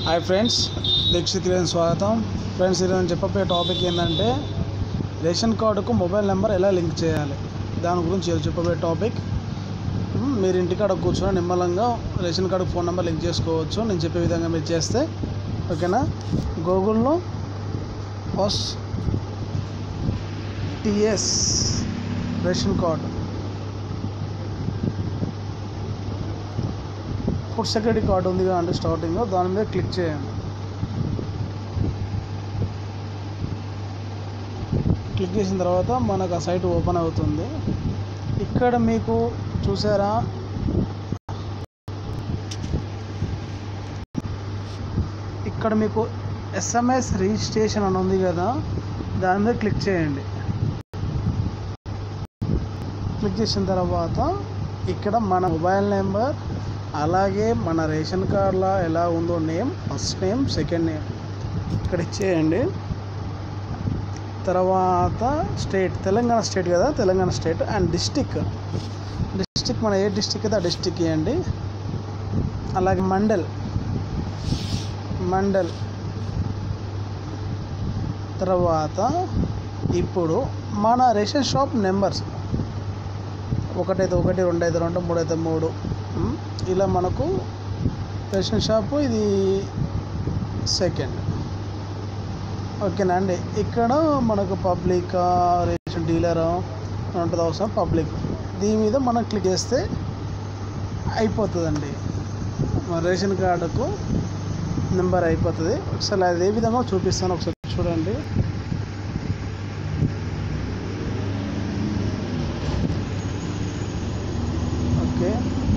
hi friends Dixit గారికి స్వాగతం friends ఈరోజు నేను చెప్పబోయే టాపిక్ ఏంటంటే రేషన్ కార్డుకు మొబైల్ నెంబర్ ఎలా లింక్ చేయాలి దాని గురించి ఈరోజు చెప్పబోయే టాపిక్ మ్, మీరు ఇంటికాడ కూర్చొని నిమ్మలంగా రేషన్ కార్డుకు ఫోన్ నెంబర్ లింక్ చేసుకోవచ్చు నేను చెప్పే విధంగా మీరు చేస్తే ఓకేనా గూగుల్లో పాస్ TS ration card food security card ఉంది కదండి స్టార్టింగ్ దాని మీద క్లిక్ చేయండి క్లిక్ చేసిన తర్వాత మనకు ఆ సైట్ ఓపెన్ అవుతుంది ఇక్కడ మీకు చూసారా ఇక్కడ మీకు ఎస్ఎంఎస్ రిజిస్ట్రేషన్ అని ఉంది కదా దాని మీద క్లిక్ చేయండి క్లిక్ చేసిన తర్వాత ఇక్కడ మన మొబైల్ నెంబర్ అలాగే మన రేషన్ కార్డులో ఎలా ఉందో name first name second name ఇక్కడ ఇచ్చేయండి తర్వాత స్టేట్ తెలంగాణ స్టేట్ కదా Telangana state and district district మన ఏ డిస్టిక్ అయితే ఆ డిస్టిక్ ఇవ్వండి అలాగే మండల్ మండల్ తర్వాత ఇప్పుడు మన రేషన్ షాప్ నెంబర్స్ ఒకటైతే ఒకటి రెండు అయితే రెండు మూడు అయితే మూడు ఉమ్, ఇలా మనకు రేషన్ షాపు ఇది సెకండ్ ఓకేనా అండి ఇక్కడ మనకు పబ్లిక్ రేషన్ డీలర్ ఉంటుంది అవసరం పబ్లిక్ దీని మీద మనం క్లిక్ చేస్తే అయిపోతుందండి మన రేషన్ కార్డుకు నెంబర్ అయిపోతుంది ఒకసారి అది ఏ విధంగా చూపిస్తాను ఒకసారి చూడండి ఓకే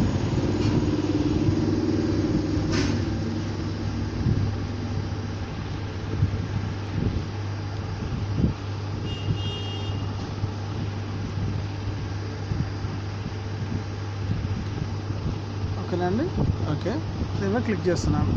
ఓకేనండి ఓకే దీని మీద క్లిక్ చేస్తున్నాను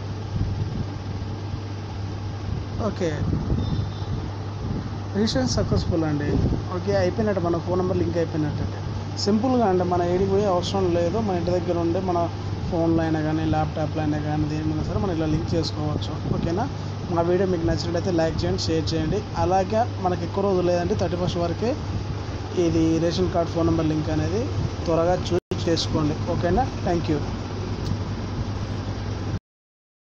ఓకే రిజిస్ట్రేషన్ సక్సెస్ఫుల్ అండి ఓకే అయిపోయినట్టు మన ఫోన్ నెంబర్ లింక్ అయిపోయినట్టు సింపుల్గా అండి మన ఏడికి పోయే అవసరం లేదు మన ఇంటి దగ్గర ఉండే మన ఫోన్లో అయినా కానీ ల్యాప్టాప్లో అయినా కానీ దేని మీద సరే మనం ఇలా లింక్ చేసుకోవచ్చు ఓకేనా మా వీడియో మీకు నచ్చినట్లయితే లైక్ చేయండి షేర్ చేయండి అలాగే మనకి ఎక్కువ రోజులు లేదంటే థర్టీ ఫస్ట్ వరకే ఇది ration card phone number link అనేది త్వరగా చూస్ చేసుకోండి ఓకేనా థ్యాంక్ యూ